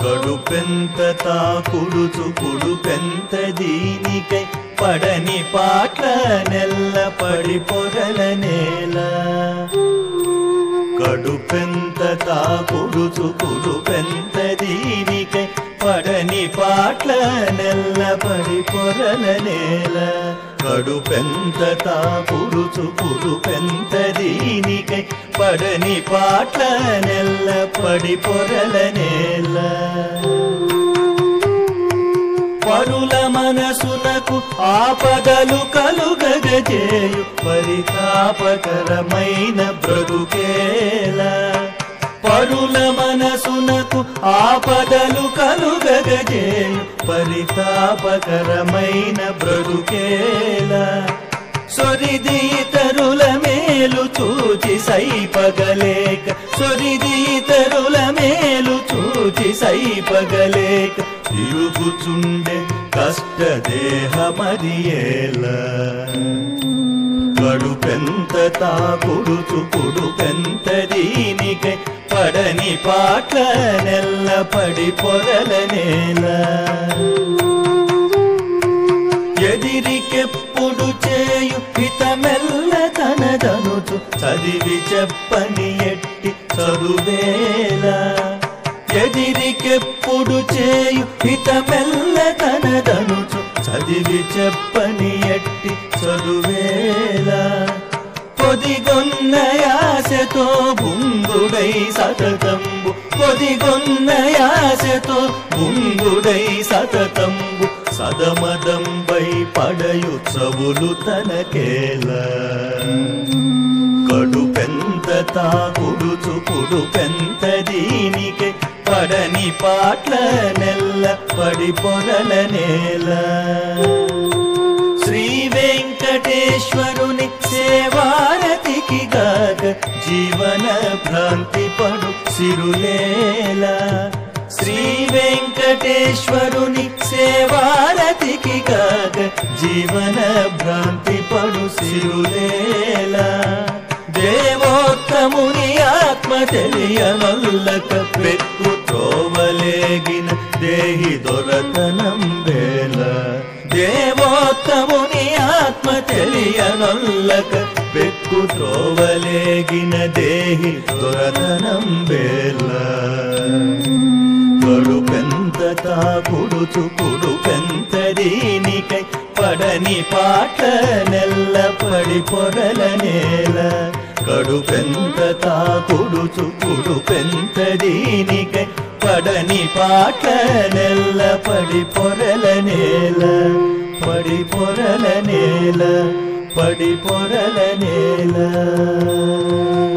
కడుపెంత తాకుడు చుకుడు పెంత దీనికై పడని పాట్ల నెల్ల పడి పొరల నేల కడుపెంత తాకుడు చుకుడు పెంత దీనికై పడని పాట్ల నెల్ల పడి పొరల నేల కడుపెంత తాకుడు చుకుడు పెంత దీనికై పడని పాట్ల నెల్ల పడి పొరల నేల పరుల మనసునకు ఆపదలు కలుగగజేయు పరితాపకరమైన బ్రతుకేలా పరుల మనసునకు ఆపదలు కలుగగజేయు పరితాపకరమైన బ్రతుకేలా సొరిది ఇతరుల మేలు చూచి సైపగలేక సొరిది ఇతరుల మేలు చూచి సైపగలేక తిరుగుచుండే కష్ట దేహమరియేలా కడుపెంత తాకుడు చుకుడు పెంత దీనికై పడని పాట్ల నెల్ల పడి పొరల నేల ఎదిరికెప్పుడు చేయు హితమెల్ల తనదనుచు చదివి చెప్పని ఎట్టి చదువేలా ఎదిరికెప్పుడు చేయు హితమెల్ల తనదనుచు చదివి చెప్పని ఎట్టి చదువేలా పొదిగొన్న యాసతో బుంగుడై సతతంబు పొదిగొన్న యాసతో బుంగుడై సతతంబు సదమదంబై పడయు చవులు తనకేలా కడు పెంత తాకుడు చుకుడు పెంత దీనికే పడని పాట్ల నెల్ల పడి పొరల నేల శ్రీ వెంకటేశ్వరుని సేవారతికి గాక జీవన భ్రాంతి పడు సిరులేలా శ్రీ వెంకటేశ్వరుని సేవారతికి గాక జీవన భ్రాంతి పడు సిరులేలా దేవోత్తముని ఆత్మ తెలియనొల్లక పెక్కు త్రోవలేగిన దేహి దొరతనం వేల దేవోత్తముని ఆత్మ తెలియనొల్లక పెక్కు త్రోవలేగిన దేహి దొరతనం వేల కడు పెంత తాకుడు చుకుడు పెంత దీనికై పడని పాట నెల్ల పడి పొరల నేల కడు పెంత తాకుడు చుకుడు పెంత దీనికై పడని పాట నెల్ల పడి పొరల నేల పడి పొరల నేల పడి పొరల నేల